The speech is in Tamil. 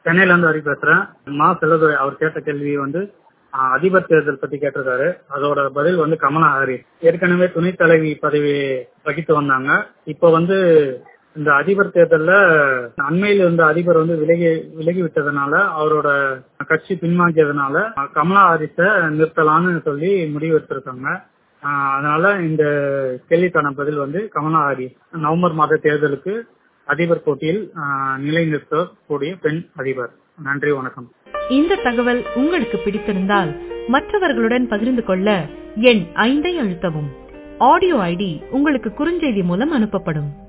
சென்னையில இருந்து ஹரி பேசுறேன் மா செல்லதுரை அவர் கேட்ட கேள்வி வந்து ஆஹ், அதிபர் தேர்தல் பத்தி கேட்டிருக்காரு அதோட பதில் வந்து கமலா ஹாரிஸ் ஏற்கனவே துணைத் தலைவி பதவி வகித்து வந்தாங்க இப்ப வந்து இந்த அதிபர் தேர்தல்ல அண்மையில் இருந்த அதிபர் வந்து விலகி விலகி விட்டதுனால அவரோட கட்சி பின்வாங்கியதுனால அஹ், கமலா ஹாரிஸ நிறுத்தலாம்னு சொல்லி முடிவு எடுத்திருக்காங்க ஆஹ், அதனால இந்த கேள்விக்கான பதில் வந்து கமலா ஹாரிஸ் நவம்பர் மாத தேர்தலுக்கு அதிபர் போட்டியில் ஆஹ், நிலைநிறுத்தக்கூடிய பெண் அதிபர் நன்றி வணக்கம் இந்த தகவல் உங்களுக்கு பிடித்திருந்தால் மற்றவர்களுடன் பகிர்ந்து கொள்ள எண் ஐந்தை அழுத்தவும் ஆடியோ ஐடி உங்களுக்கு குறுஞ்செய்தி மூலம் அனுப்பப்படும்